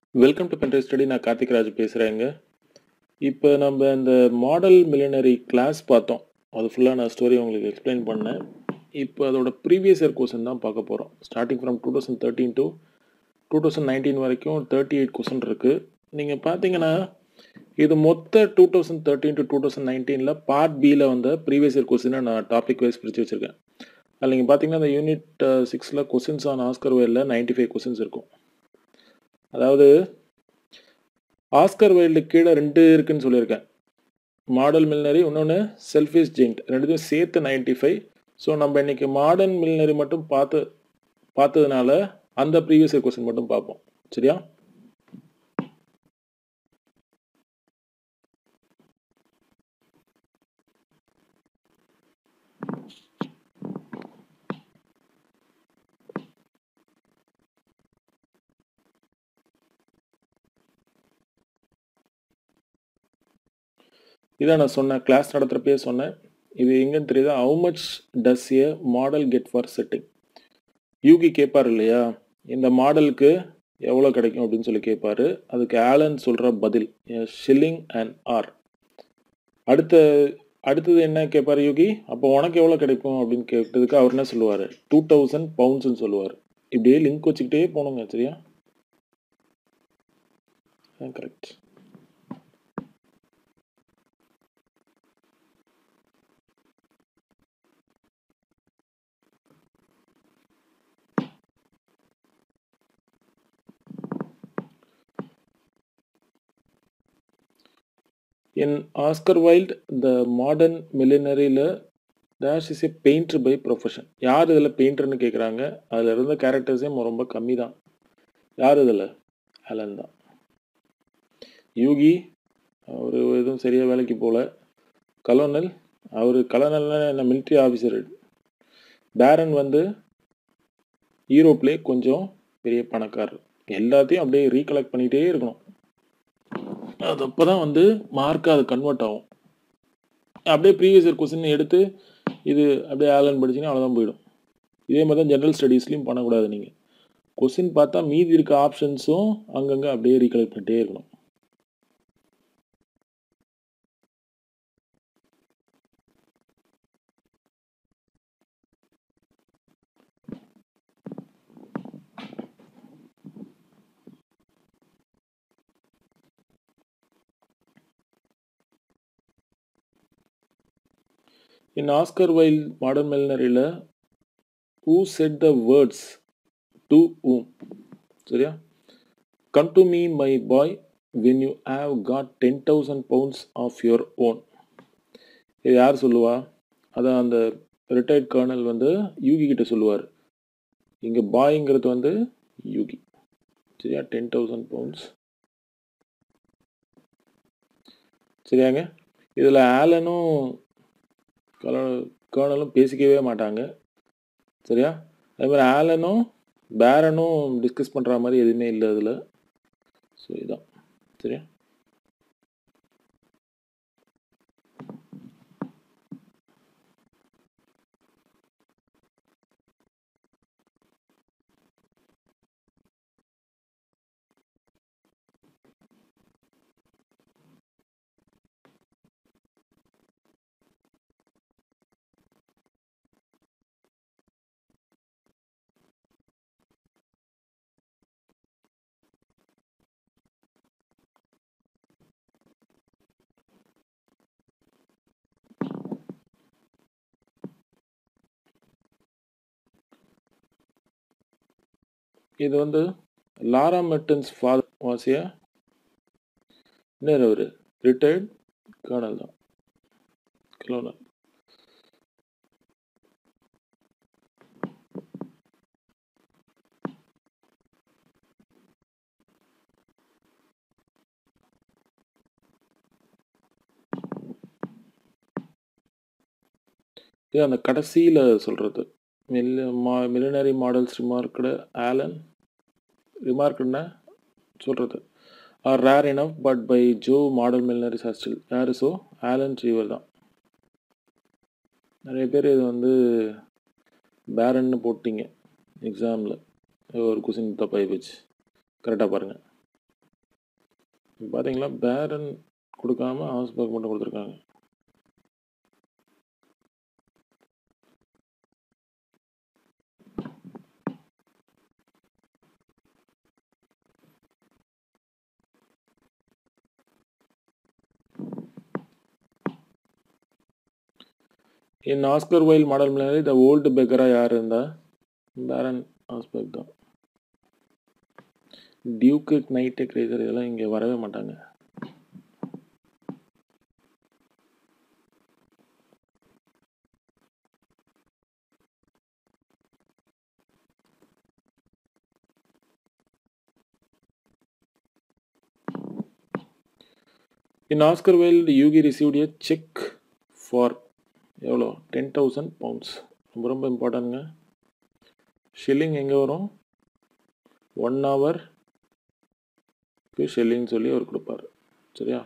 Welcome to பென்ட்ரை study நான் கார்த்திக் ராஜ் பேசுகிறேங்க இப்போ நம்ம இந்த மாடல் மிலினரி கிளாஸ் பார்த்தோம் அது ஃபுல்லாக நான் ஸ்டோரி உங்களுக்கு எக்ஸ்பிளைன் பண்ணேன் இப்போ அதோட ப்ரீவியஸ் இயர் கொஸ்டின் தான் பார்க்க போகிறோம் starting from two thousand thirteen to two thousand nineteen வரைக்கும் தேர்ட்டி எயிட் கொஸ்டின் இருக்குது நீங்கள் பார்த்தீங்கன்னா இது மொத்த two thousand thirteen to two thousand நைன்டீனில் பார்ட் பியில் வந்த ப்ரீவியஸ் இயர் கொஸ்டினை நான் டாபிக் வைஸ் பிரித்து வச்சுருக்கேன் அதில் நீங்கள் பார்த்தீங்கன்னா அந்த யூனிட் சிக்ஸில் கொஸ்டின்ஸ் ஆன் ஆஸ்கர் வேலில் நைன்டி ஃபைவ் கொஸ்டின்ஸ் இருக்கும் அதாவது ஆஸ்கர் வைல்டு கீழே ரெண்டு இருக்குன்னு சொல்லியிருக்கேன் மாடல் மில்னரி இன்னொன்று செல்ஃபிஷ் ஜெயிண்ட் ரெண்டுத்தையும் சேர்த்து நைன்டி ஃபைவ் ஸோ நம்ம இன்னைக்கு மாடர்ன் மில்னரி மட்டும் பார்த்து பார்த்ததுனால அந்த ப்ரீவியஸ் இயர் கொஸ்டின் மட்டும் பார்ப்போம் சரியா இதான் நான் சொன்னேன் கிளாஸ் நடத்துகிறப்பே சொன்னேன் இது எங்கன்னு தெரியுதா how much does a model get for sitting Hughie கேட்பார் இல்லையா இந்த மாடலுக்கு எவ்வளோ கிடைக்கும் அப்படின்னு சொல்லி கேட்பாரு அதுக்கு ஆலன் சொல்கிற பதில் ஷில்லிங் அண்ட் ஆர் அடுத்த அடுத்தது என்ன கேட்பார் யூகி அப்போ உனக்கு எவ்வளோ கிடைக்கும் அப்படின்னு கேட்டதுக்கு அவர் என்ன சொல்லுவார் டூ தௌசண்ட் பவுண்ட்ஸ்னு சொல்லுவார் இப்படியே லிங்க் வச்சுக்கிட்டே போகணுங்க சரியா correct In Oscar Wilde, the modern millenariயில் dash is a painter by profession யார் இதில் பெயிண்டர்னு கேட்குறாங்க அதில் இருந்த கேரக்டர்ஸே ரொம்ப கம்மி தான் யார் இதில் அலன் தான் யூகி அவர் எதுவும் சரியாக வேலைக்கு போகல கலோனல் அவர் கலோனல்னா என்ன மிலிட்ரி ஆஃபீஸர் பேரன் வந்து யூரோப்லேயே கொஞ்சம் பெரிய பணக்காரர் எல்லாத்தையும் அப்படியே ரீகலெக்ட் பண்ணிகிட்டே இருக்கணும் அது அப்போ தான் வந்து மார்க்காக அது கன்வெர்ட் ஆகும் அப்படியே ப்ரீவியஸ் இயர் கொஸ்டின் எடுத்து இது அப்படியே ஆலன் படிச்சிங்கன்னா அவ்வளோதான் போயிடும் இதே மாதிரி தான் ஜென்ரல் ஸ்டடீஸ்லையும் பண்ணக்கூடாது நீங்கள் கொஸ்டின் பார்த்தா மீதி இருக்க ஆப்ஷன்ஸும் அங்கங்கே அப்படியே ரீகலெக்ட் பண்ணிட்டே இருக்கணும் இன் ஆஸ்கர் வைல் மாடர்ன் மெல்னரியில் who said the words to whom சரியா come to me my boy when you have got ten thousand pounds of your own இது யார் சொல்லுவா அதான் அந்த ரிட்டையர்ட் கர்னல் வந்து யூகி கிட்ட சொல்லுவார் இங்கே பாய்ங்கிறது வந்து யூகி சரியா டென் தௌசண்ட் பவுண்ட்ஸ் சரியாங்க இதில் ஆலனும் கேர்னலும் பேசிக்கவே மாட்டாங்க சரியா அதே மாதிரி ஆலனும் பேரனும் டிஸ்கஸ் பண்ணுற மாதிரி எதுவுமே இல்லை அதில் ஸோ இதான் சரியா இது வந்து லாரா மெட்டன்ஸ் ஃபாதர் வாசிய நேர் அவர் ரிட்டையர்ட் கர்னல் தான் கலோனல் இது அந்த கடைசியில் சொல்கிறது மில் மா மிலினரி மாடல்ஸ் ரிமார்க்கடு ஆலன் ரிமார்க்குன்னா சொல்கிறது are rare enough but by Jove model millionaire hostel யார் ஸோ ஆலன் ட்ரீவர் தான் நிறைய பேர் இது வந்து பேரன்னு போட்டிங்க எக்ஸாமில் ஒரு கொஸ்டின் தப்பாகி போச்சு கரெக்டாக பாருங்கள் பார்த்தீங்களா பேரன் கொடுக்காம ஹாஸ்பர்க் மட்டும் கொடுத்துருக்காங்க in Oscar Wilde model millionaire the old பெக்கராக யார் இருந்தா பேரன் ஹாஸ்பர்க் தான் டியூக்கு நைட்டு கிரேசர் இதெல்லாம் இங்கே வரவே மாட்டாங்க in Oscar Wilde Hughie received a cheque for எவ்வளோ டென் தௌசண்ட் பவுண்ட்ஸ் ரொம்ப ரொம்ப இம்பார்ட்டன்ங்க ஷில்லிங் எங்கே வரும் ஒன் ஹவர் ஷில்லிங் சொல்லி அவர் கொடுப்பாரு சரியா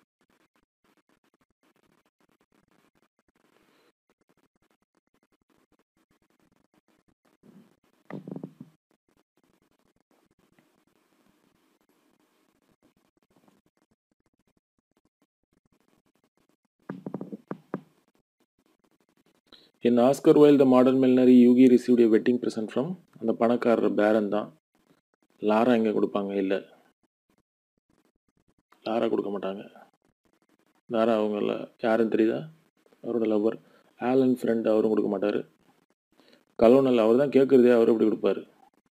in Oscar Wilde the modern millionaire Hughie received a wedding present from அந்த பணக்காரர் பேரன் தான் லாரா எங்கே கொடுப்பாங்க இல்லை லாரா கொடுக்க மாட்டாங்க லாரா அவங்கள யாருன்னு தெரியுதா அவரோட லவர் ஆலன் ஃப்ரெண்ட் அவரும் கொடுக்க மாட்டார் கலோனல் அவர் தான் கேட்குறதே அவர் எப்படி கொடுப்பாரு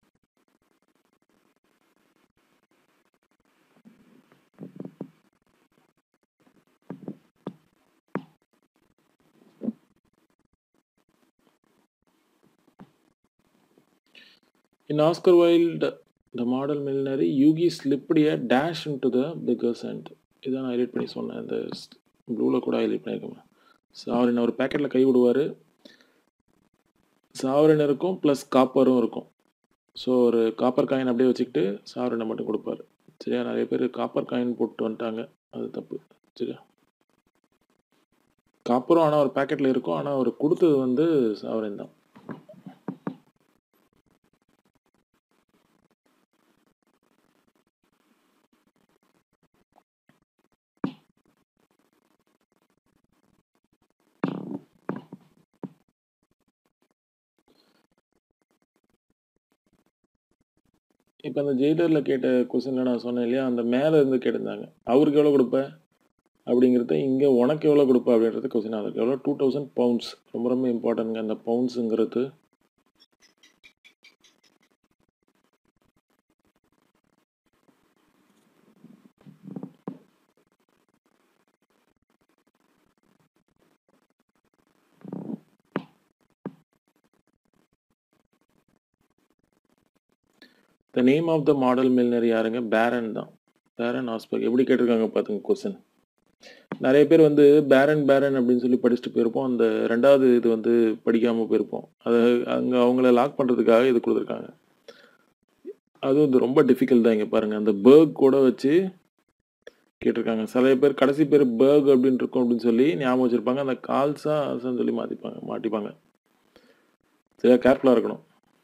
In Oscar Wilde, the model millionaire, Yugi slipped a dash into the beggar's hand. இதான் நான் ஹைலைட் பண்ணி சொன்னேன் இந்த ப்ளூவில் கூட ஹைலைட் பண்ணியிருக்கேன் சாவரின் ஒரு பேக்கெட்டில் கை விடுவார் சாவரின் இருக்கும் ப்ளஸ் காப்பரும் இருக்கும் ஸோ ஒரு காப்பர் காயின் அப்படியே வச்சுக்கிட்டு சாவரினை மட்டும் கொடுப்பாரு சரியா நிறைய பேர் காப்பர் காயின் போட்டு வந்துட்டாங்க அது தப்பு சரியா காப்பரும் ஆனால் ஒரு பேக்கெட்டில் இருக்கும் ஆனால் அவர் கொடுத்தது வந்து சாவரின் தான் இப்போ அந்த ஜெயிலரில் கேட்ட கொஸ்டினில் நான் சொன்னேன் இல்லையா அந்த மேலே இருந்து கேட்டிருந்தாங்க அவருக்கு எவ்வளோ கொடுப்ப அப்படிங்கிறத இங்கே உனக்கு எவ்வளோ கொடுப்ப அப்படின்றது கொஸ்டின் அதுக்கு எவ்வளோ டூ தௌசண்ட் பவுண்ட்ஸ் ரொம்ப ரொம்ப இம்பார்ட்டன்ங்க அந்த பவுண்ட்ஸுங்கிறது the name of the model millionaire யாருங்க பேரன் தான் பேரன் ஹாஸ்பர்க் எப்படி கேட்டிருக்காங்க பார்த்துங்க கொஸ்டின் நிறைய பேர் வந்து பேரன் பேரன் அப்படின்னு சொல்லி படிச்சுட்டு போயிருப்போம் அந்த ரெண்டாவது இது வந்து படிக்காமல் போயிருப்போம் அதை அங்கே அவங்கள லாக் பண்ணுறதுக்காக இது கொடுத்துருக்காங்க அதுவும் இது ரொம்ப டிஃபிகல்ட் தான் இங்கே பாருங்கள் அந்த பேர்க் கூட வச்சு கேட்டிருக்காங்க சில பேர் கடைசி பேர் பேர்க் அப்படின்னு இருக்கும் அப்படின்னு சொல்லி ஞாபகம் வச்சுருப்பாங்க அந்த கால்ஸாக சொல்லி மாற்றிப்பாங்க மாட்டிப்பாங்க சரியா கேர்ஃபுல்லாக இருக்கணும்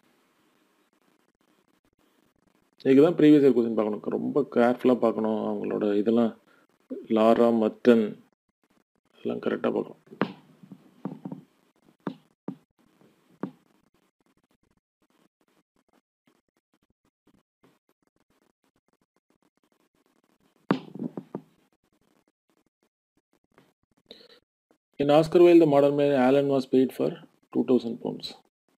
இதுக்கு தான் ப்ரீவியஸ் இயர் கொஸ்டின் பார்க்கணும் ரொம்ப கேர்ஃபுல்லாக பார்க்கணும் அவங்களோட இதெல்லாம் லாரா மட்டன் எல்லாம் கரெக்டாக பார்க்கணும் In Oscar Wilde, the modern man Alan was paid for 2000 pounds.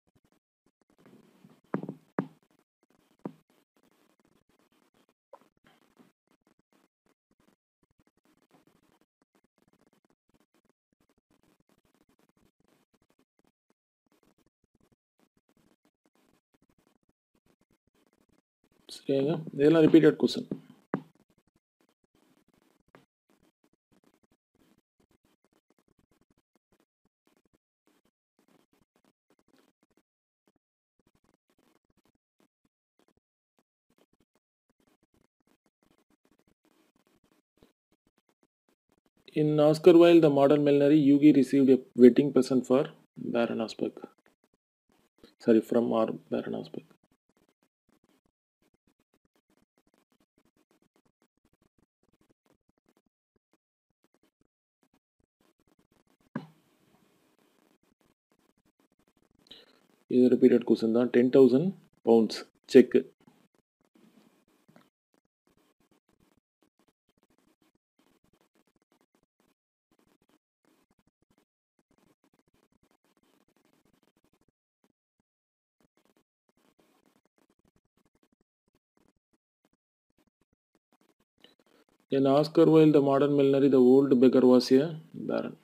சரிங்க இதெல்லாம் repeated question In Oscar Wilde, the modern millinery, Yugi received a wedding present for Baron Osberg. Sorry, from our Baron Osberg. இது repeated question தான் ten thousand pounds cheque In Oscar Wilde, the modern millionaire, the old beggar was a baron.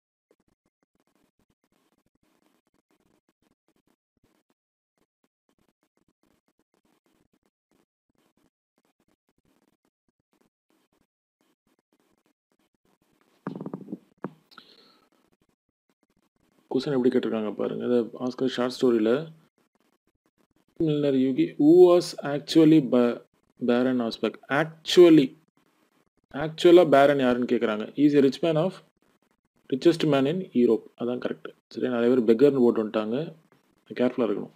Question எப்படி கேட்டிருக்காங்க பாருங்க இந்த Oscar short ஸ்டோரியில் millionaire Hughie who was actually ப baron Hausberg actually ஆக்சுவலாக baron யாருன்னு கேட்குறாங்க is a rich man of richest man in Europe அதான் கரெக்ட் சரி நிறைய பேர் பெக்கர்னு போட்டு வந்துட்டாங்க கேர்ஃபுல்லாக இருக்கணும்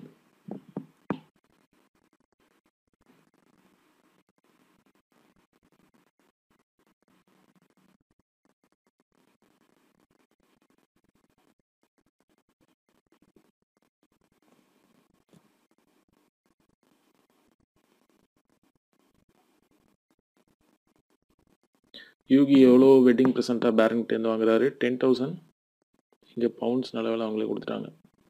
யூகி எவ்வளோ வெட்டிங் ப்ரெசண்ட்டாக பேரன்கிட்டேருந்து வாங்குறாரு டென் தௌசண்ட் இங்கே பவுண்ட்ஸ் நல்ல வேலை அவங்களே கொடுத்துட்டாங்க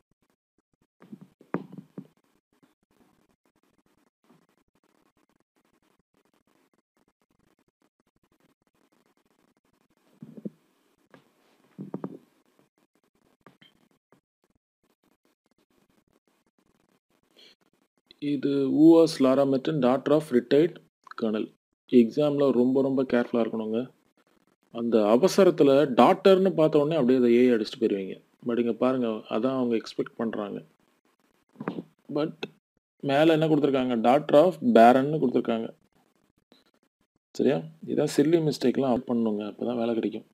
இது who was Laura Merton daughter of retired colonel எக்ஸாமில் ரொம்ப ரொம்ப கேர்ஃபுல்லாக இருக்கணுங்க அந்த அவசரத்தில் டாக்டர்னு பார்த்த உடனே அப்படியே அதை ஏஐ அடிச்சுட்டு போயிடுவீங்க பட் இங்கே பாருங்கள் அதான் அவங்க எக்ஸ்பெக்ட் பண்ணுறாங்க பட் மேலே என்ன கொடுத்துருக்காங்க டாக்டர் ஆஃப் பேரன்னு கொடுத்துருக்காங்க சரியா இதான் சில்லி மிஸ்டேக்லாம் அவுட் பண்ணணுங்க அப்போ தான் வேலை கிடைக்கும்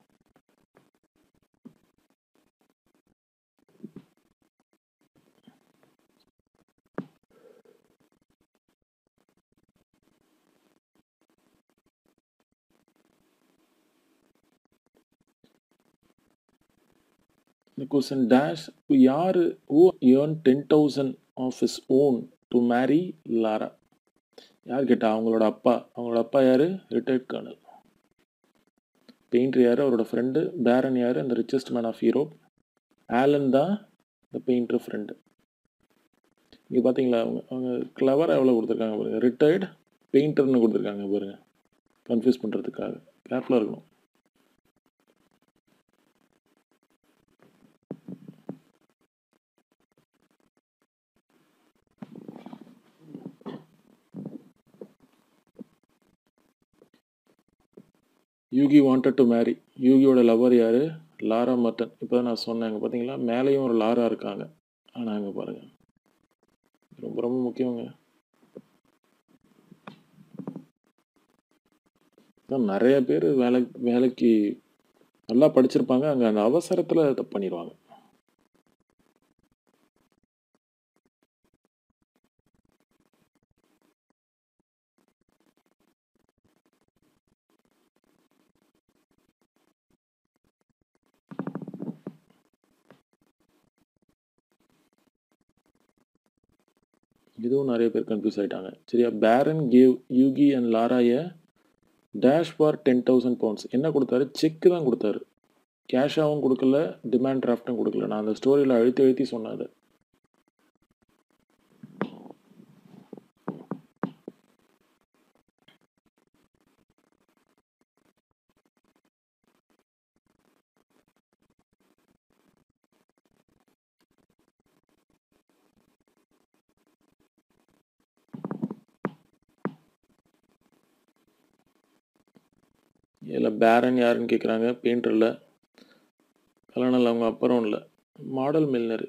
இந்த கொஸ்டின் டேஷ் யார் who earn ten thousand of his own to marry Laura யார் கேட்டா அவங்களோட அப்பா அவங்களோட அப்பா யார் ரிட்டையர்ட் கர்னல் பெயிண்டர் யார் அவரோட ஃப்ரெண்டு பேரன் யார் அந்த richest man of Europe Alan தான் இந்த பெயிண்டர் ஃப்ரெண்டு இங்கே பார்த்தீங்களா அவங்க அவங்க கிளவராக எவ்வளோ கொடுத்துருக்காங்க பாருங்க ரிட்டையர்டு பெயிண்டர்னு கொடுத்துருக்காங்க பாருங்க கன்ஃபியூஸ் பண்ணுறதுக்காக கேர்ஃபுல்லாக இருக்கணும் யூகி வாண்டட் டு மேரி யூகியோட லவர் யார் லாரா மட்டன் இப்போ தான் நான் சொன்னேங்க பார்த்தீங்களா மேலேயும் ஒரு லாரா இருக்காங்க ஆனால் அங்கே பாருங்கள் ரொம்ப ரொம்ப முக்கியங்க அதான் நிறைய பேர் வேலை வேலைக்கு நல்லா படிச்சிருப்பாங்க அங்கே அந்த அவசரத்தில் தப்பு பண்ணிடுவாங்க இதுவும் நிறைய பேர் கன்ஃபியூஸ் ஆகிட்டாங்க சரியா பேரன் கேவ் யூகி அண்ட் லாராய dash for ten thousand pounds என்ன கொடுத்தாரு செக்கு தான் கொடுத்தாரு கேஷாகவும் கொடுக்கல டிமாண்ட் டிராஃப்ட்டும் கொடுக்கல நான் அந்த ஸ்டோரியில் அழுத்தி அழுத்தி சொன்னேன் அதை இதில் பேரன் யாருன்னு கேட்குறாங்க பெயிண்டர் இல்லை கல்யாணம் இல்லை அவங்க அப்புறம் இல்லை model millionaire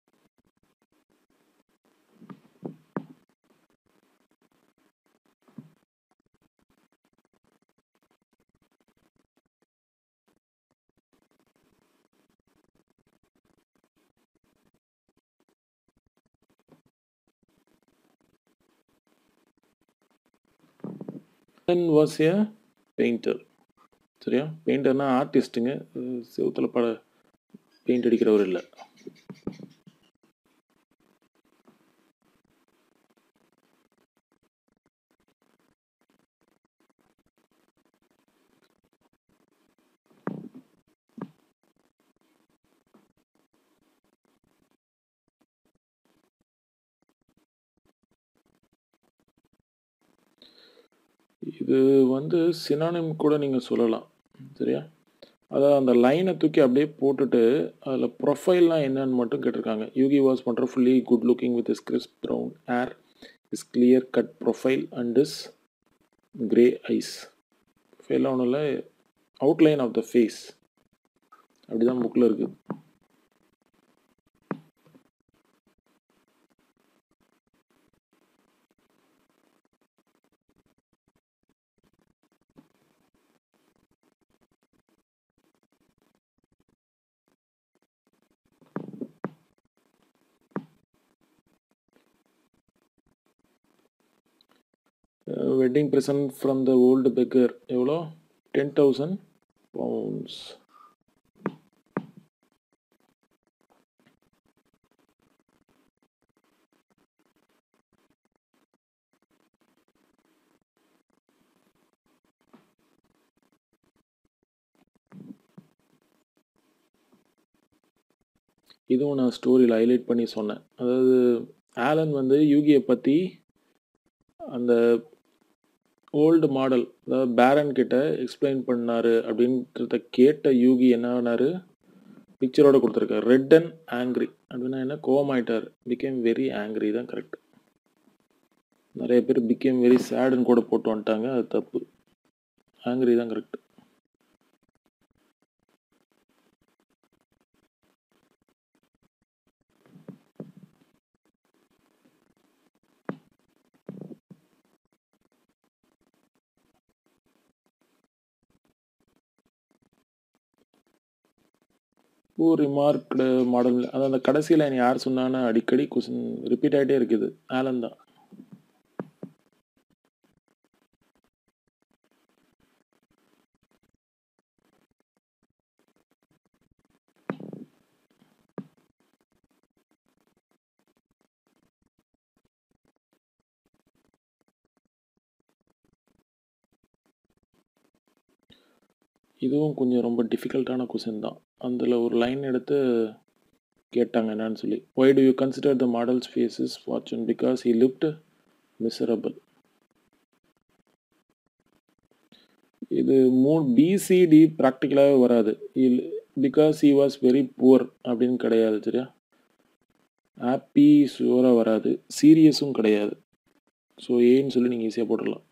was a painter சரியா பெயிண்டர்னா ஆர்டிஸ்ட்டுங்க செவுத்தில் பட பெயிண்ட் அடிக்கிறவர் இல்லை இது வந்து சினானிம் கூட நீங்க சொல்லலாம். சரியா? அதாவது அந்த லைன தூக்கி அப்படியே போட்டுட்டு, அதில ப்ரொஃபைல்லாம் என்னன்னு மட்டும் கேட்டிருக்காங்க. Hughie was wonderfully good looking with his crisp brown hair, his clear cut profile and his grey eyes. ப்ரொஃபைல்லாம் ஒண்ணும் இல்ல. Outline of the face. அப்படிதான் புக்ல இருக்கு. A wedding present from the old beggar எவ்வளோ? 10,000 பவுண்ட்ஸ். இதுவும் நான் ஸ்டோரியில ஹைலைட் பண்ணி சொன்னேன். அதாவது ஆலன் வந்து யூகிய பத்தி அந்த ஓல்டு மாடல் அதாவது பேரன் கிட்ட எக்ஸ்ப்ளைன் பண்ணாரு அப்படின்றத கேட்ட யூகி என்ன ஆனாரு? பிக்சரோட குடுத்துருக்காரு. ரெட் அண்ட் ஆங்க்ரி அப்படின்னா என்ன? கோவமாயிட்டாரு. பிகேம் வெரி ஆங்க்ரி தான் கரெக்ட். நெறைய பேர் பிகேம் வெரி சேடுன்னு கூட போட்டு வந்துட்டாங்க. அது தப்பு. ஆங்க்ரி தான் கரெக்ட். ஹூ ரிமார்க்டு மாடல் அதான் அந்த கடைசி லைன் யார் சொன்னான்னு அடிக்கடி கொஸ்டின் ரிப்பீட் ஆயிட்டே இருக்குது. ஆலன் தான். இதுவும் கொஞ்சம் ரொம்ப டிஃபிகல்ட்டான கொஸ்டின் தான். அதுல ஒரு லைன் எடுத்து கேட்டாங்க என்னன்னு சொல்லி. "Why do you consider the model's face is fortune? Because he looked miserable." இது மூ பி-சி-டி பிராக்டிகலாவே வராது. இல் because he was very poor அப்படின்னு கிடையாது. சரியா? ஹேப்பி ஷூரா வராது. சீரியஸும் கிடையாது. ஸோ ஏன்னு சொல்லி நீங்க ஈஸியா போட்டுறலாம்.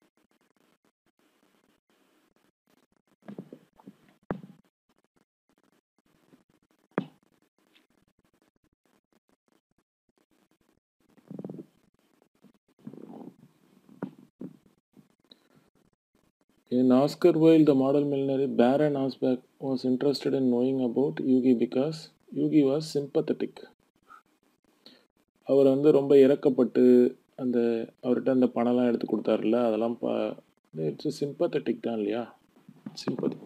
In Oscar Wilde, the model millionaire Baron Osbeck was interested in knowing about Yugi because Yugi was sympathetic. அவர் வந்து ரொம்ப இரக்கப்பட்டு அந்த அவர்ட்ட அந்த பணம்லாம் எடுத்து குடுத்தாருல்ல, அதெல்லாம் பா இட்ஸ் சிம்பத்தட்டிக் தான் இல்லையா? Sympathy.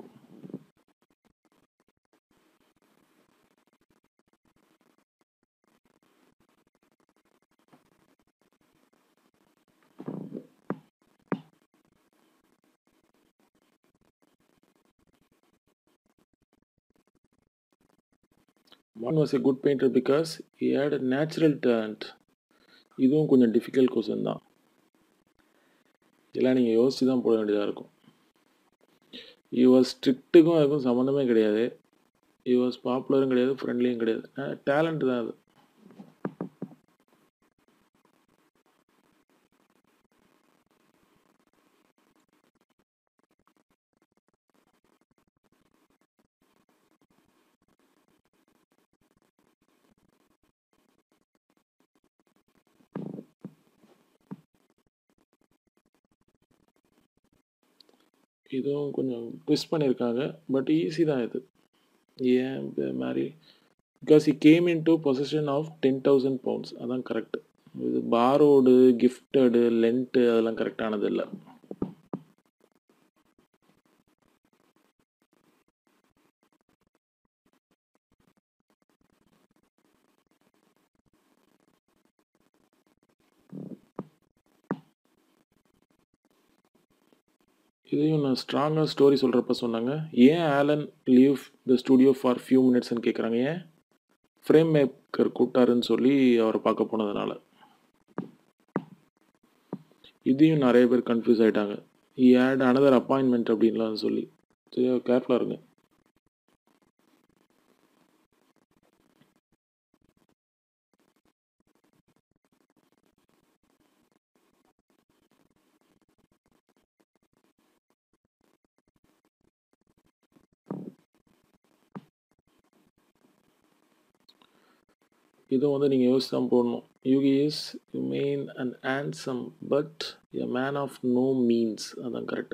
One was a good painter because he had a natural talent. இதுவும் கொஞ்சம் டிஃபிகல்ட் கொஸ்டின் தான். இதெல்லாம் நீங்க யோசிச்சு தான் போட வேண்டியதா இருக்கும். ஹி வாஸ் ஸ்ட்ரிக்ட்டுக்கும் அதுக்கும் சம்மந்தமே கிடையாது. ஹி வாஸ் பாப்புலரும் கிடையாது, ஃப்ரெண்ட்லியும் கிடையாது. அ டேலண்ட் தான் அது. இதுவும் கொஞ்சம் ட்விஸ்ட் பண்ணியிருக்காங்க. பட் ஈஸி தான் இது. ஏன் ப marry because he came into possession of 10,000 pounds அதான் கரெக்ட். இது பாரோடு, கிஃப்டடு, லென்ட்டு அதெல்லாம் கரெக்ட்டானது இல்ல. இதையும் நான் ஸ்ட்ராங்கா ஸ்டோரி சொல்றப்ப சொன்னாங்க. ஏன் Alan leave the studio for few மினிட்ஸ்ன்னு கேட்குறாங்க. ஏன்? ஃப்ரேம் மேக்கர் கூப்பிட்டாருன்னு சொல்லி அவர பார்க்க போனதுனால. இதையும் நெறைய பேர் கன்ஃப்யூஸ் ஆயிட்டாங்க. ஹி ஹேட் அனதர் அப்பாயின்மெண்ட் அப்படின்லாம் சொல்லி சரியா கேர்ஃபுல்லாக இருங்க இதுவும் வந்து நீங்கள் யோசிச்சு தான் போடணும் Hughie is you main and handsome but a man of no means அதான் கரெக்ட்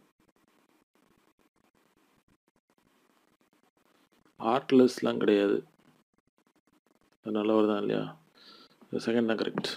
ஆர்ட்லெஸ்லாம் கிடையாது அது நல்லவர் தான் இல்லையா செகண்ட் தான் கரெக்ட்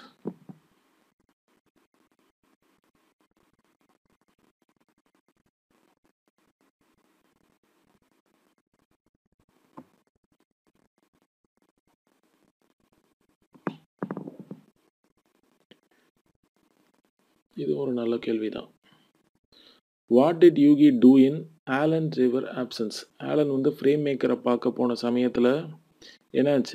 இது ஒரு நல்ல கேள்வி தான் what did Hughie do in Alan ரிவர் ஆப்சன்ஸ் ஆலன் வந்து ஃப்ரேம் மேக்கரை பார்க்க போன சமயத்தில் என்னாச்சு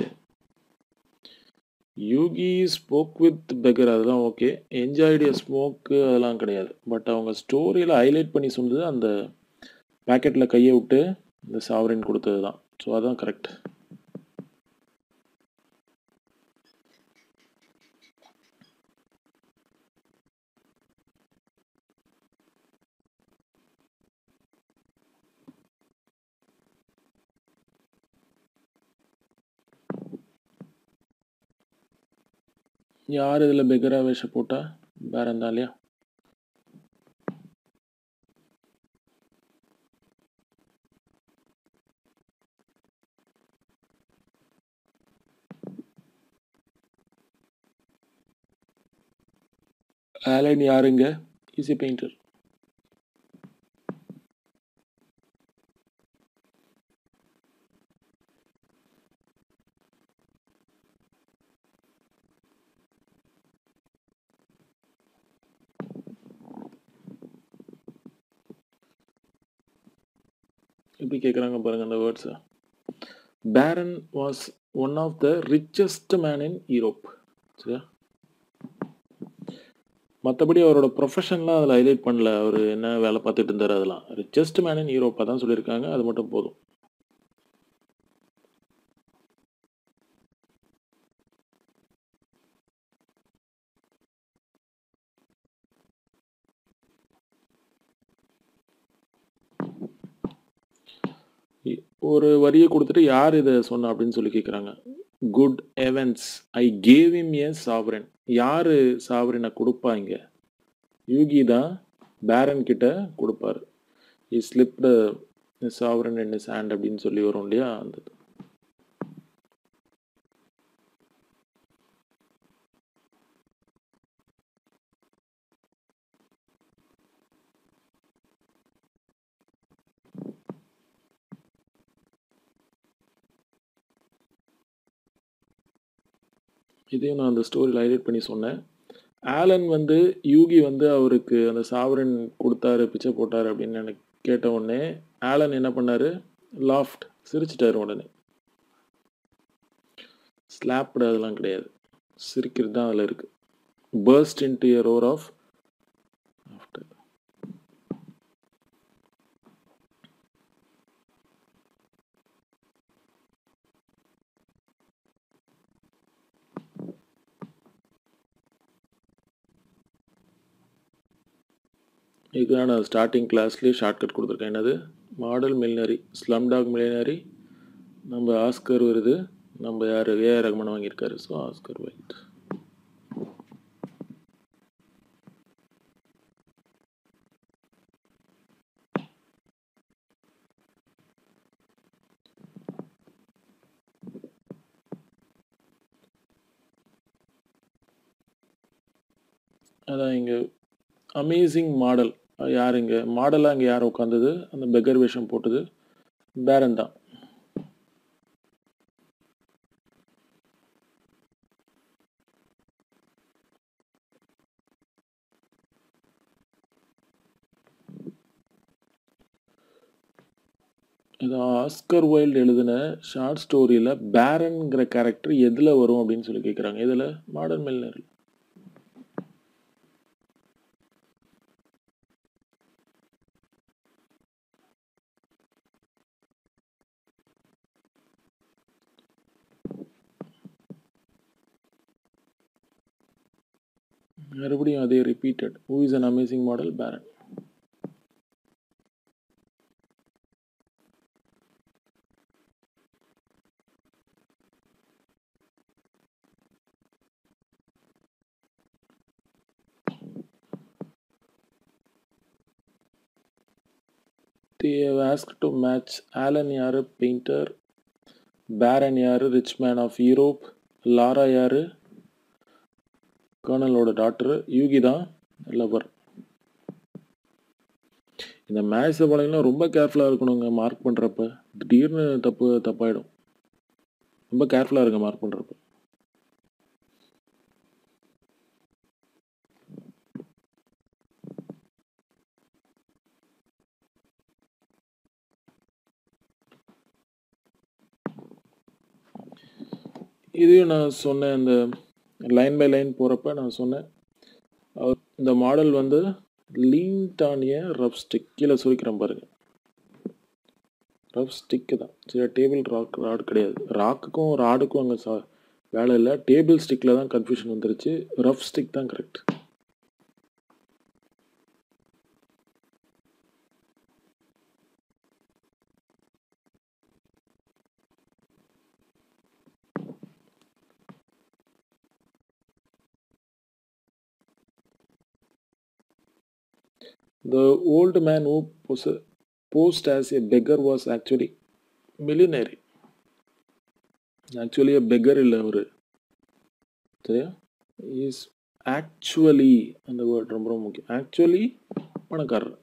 யூகி ஸ்மோக் வித் பெக்கர் அதெல்லாம் ஓகே என்ஜாய்டு ஸ்மோக்கு அதெல்லாம் கிடையாது பட் அவங்க ஸ்டோரியில் ஹைலைட் பண்ணி சொன்னது அந்த பேக்கெட்டில் கையை விட்டு இந்த சாவரின் கொடுத்தது தான் ஸோ அதான் கரெக்ட் யார் இதில் பெகரா வேஷம் போட்டா பேரன் தான் இல்லையா ஆலன் யாருங்க ஈஸி பெயிண்டர் எப்படி கேட்குறாங்க பாருங்க அந்த வேர்ட்ஸை baron was one of the richest man in Europe சரியா மற்றபடி அவரோட ப்ரொஃபஷன்லாம் அதில் ஹைலைட் பண்ணல அவர் என்ன வேலை பார்த்துட்டு இருந்தார் அதெல்லாம் ரிச்சஸ்ட் மேன் இன் யூரோப் அதான் சொல்லியிருக்காங்க அது மட்டும் போதும் இ- ஒரு வரியை கொடுத்துட்டு யார் இதை சொன்னா அப்படின்னு சொல்லி கேட்குறாங்க good heavens I gave him a sovereign யார் சாவரனை கொடுப்பாங்க யூகி தான் பேரன் கிட்ட கொடுப்பாரு he slipped sovereign in his hand அப்படின்னு சொல்லி வரும் இல்லையா அந்த இது. இதையும் நான் அந்த ஸ்டோரியில் ஹைலைட் பண்ணி சொன்னேன் ஆலன் வந்து யூகி வந்து அவருக்கு அந்த சாவரன் கொடுத்தாரு பிச்சை போட்டாரு அப்படின்னு எனக்கு கேட்ட உடனே ஆலன் என்ன பண்ணாரு லாஃப்ட் சிரிச்சிட்டாரு உடனே ஸ்லாப்டு அதெல்லாம் கிடையாது சிரிக்கிறது தான் அதில் இருக்கு burst into roar of laughter இதுதான் நான் ஸ்டார்டிங் கிளாஸ்லேயே ஷார்ட்கட் கொடுத்துருக்கேன் என்னது model millionaire slum dog millionaire நம்ம ஆஸ்கர் வருது நம்ம யார் ஏஆர் ரகுமான் வாங்கியிருக்காரு ஸோ ஆஸ்கர் வைட் அதான் இங்கே அமேசிங் மாடல் யார் இங்கே மாடலாக இங்கே யார் உட்காந்தது அந்த பெக்கர் வேஷம் போட்டது பேரன் தான் இது ஆஸ்கர் வைல்டு எழுதின ஷார்ட் ஸ்டோரியில் பேரன்ங்கிற கேரக்டர் எதில் வரும் அப்படின்னு சொல்லி கேட்குறாங்க இதில் மாடர்ன் மில்னர் மறுபடியும் அதே repeated who is an amazing model baron they have asked to match Alan யாரு பெயிண்டர் பேரன் யாரு rich man of Europe Laura யாரு கர்னலோட டாக்டர் யூகி தான் லவர் இந்த மேட்ச்சை போனீங்கன்னா ரொம்ப கேர்ஃபுல்லாக இருக்கணுங்க மார்க் பண்ணுறப்ப திடீர்னு தப்பு தப்பாயிடும் ரொம்ப கேர்ஃபுல்லாக இருங்க மார்க் பண்ணுறப்ப இதையும் நான் சொன்னேன் இந்த லைன் பை லைன் போகிறப்ப நான் சொன்னேன் அவர் இந்த மாடல் வந்து லீன்டானிய ரஃப் ஸ்டிக் கீழே சுரிக்கிறேன் பாருங்க ரஃப் ஸ்டிக்கு தான் சரி டேபிள் ராக் ராடு கிடையாது ராக்குக்கும் ராடுக்கும் அங்கே சா வேலை இல்லை டேபிள் ஸ்டிக்கில் தான் கன்ஃபியூஷன் வந்துருச்சு ரஃப் ஸ்டிக் தான் correct The old man who pos- posed as a beggar was actually millionaire. Actually beggar இல்லை அவர் சரியா இஸ் ஆக்சுவலி அந்த வேர்ட் ரொம்ப ரொம்ப முக்கியம் ஆக்சுவலி பணக்காரர்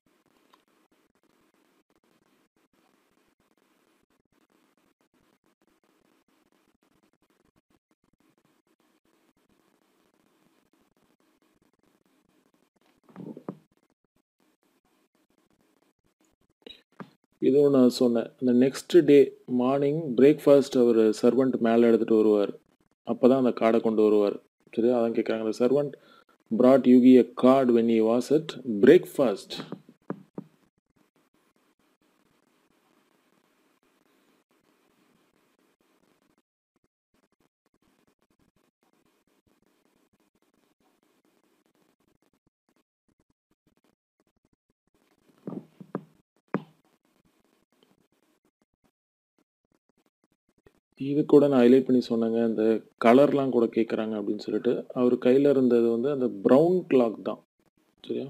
இதுவும் நான் சொன்னேன் அந்த நெக்ஸ்ட் டே மார்னிங் பிரேக்ஃபாஸ்ட் அவர் சர்வெண்ட் மேலே எடுத்துகிட்டு வருவார் அப்போ தான் அந்த கார்டை கொண்டு வருவார் சரியா அதான் கேட்குறாங்க அந்த servant brought Hughie a card when he was at breakfast இது கூட நான் ஹைலைட் பண்ணி சொன்னேங்க இந்த கலர்லாம் கூட கேட்குறாங்க அப்படின்னு சொல்லிட்டு அவர் கையில் இருந்தது வந்து அந்த ப்ரௌன் கிளாக் தான் சரியா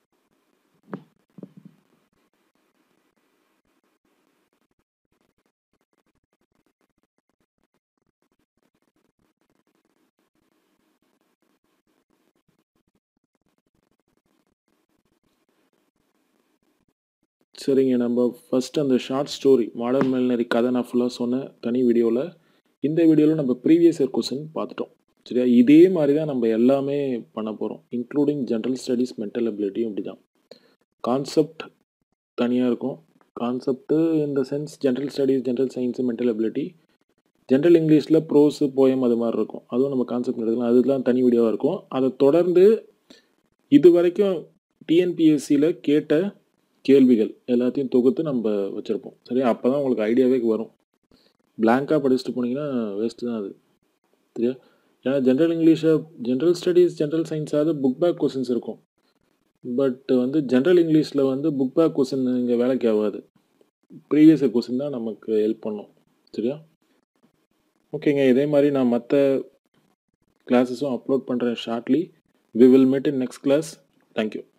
சரிங்க நம்ம ஃபஸ்ட் அந்த ஷார்ட் ஸ்டோரி மாடர்ன் மில்னரி கதை நான் ஃபுல்லாக சொன்னேன் தனி வீடியோவில் இந்த வீடியோவில் நம்ம ப்ரீவியஸ் இயர் கொஸ்டின் பார்த்துட்டோம் சரியா இதே மாதிரி தான் நம்ம எல்லாமே பண்ண போகிறோம் இன்க்ளூடிங் ஜென்ரல் ஸ்டடீஸ் மென்டல் அபிலிட்டியும் இப்படி தான் கான்செப்ட் தனியாக இருக்கும் கான்செப்ட்டு இந்த sense general studies general science mental ability general இங்கிலீஷில் ப்ரோஸு போயம் அது மாதிரி இருக்கும் அதுவும் நம்ம கான்செப்ட் எடுக்கலாம் அதுதான் தனி வீடியோவாக இருக்கும் அதை தொடர்ந்து இது வரைக்கும் டிஎன்பிஎஸ்சியில் கேட்ட கேள்விகள் எல்லாத்தையும் தொகுத்து நம்ம வச்சுருப்போம் சரியா அப்போ தான் உங்களுக்கு ஐடியாவே வரும் பிளாங்காக படிச்சுட்டு போனீங்கன்னா வேஸ்ட்டு தான் அது சரியா ஏன்னா ஜென்ரல் இங்கிலீஷை ஜென்ரல் ஸ்டடீஸ் ஜென்ரல் சயின்ஸாவது புக் பேக் கொஸ்டின்ஸ் இருக்கும் பட் வந்து ஜென்ரல் இங்கிலீஷில் வந்து புக் பேக் கொஸ்டின் இங்கே வேலைக்கு ஆகாது ப்ரீவியஸ் கொஸ்டின் தான் நமக்கு ஹெல்ப் பண்ணும் சரியா ஓகேங்க இதே மாதிரி நான் மற்ற கிளாஸஸும் அப்லோட் பண்ணுறேன் shortly we will meet in next class thank you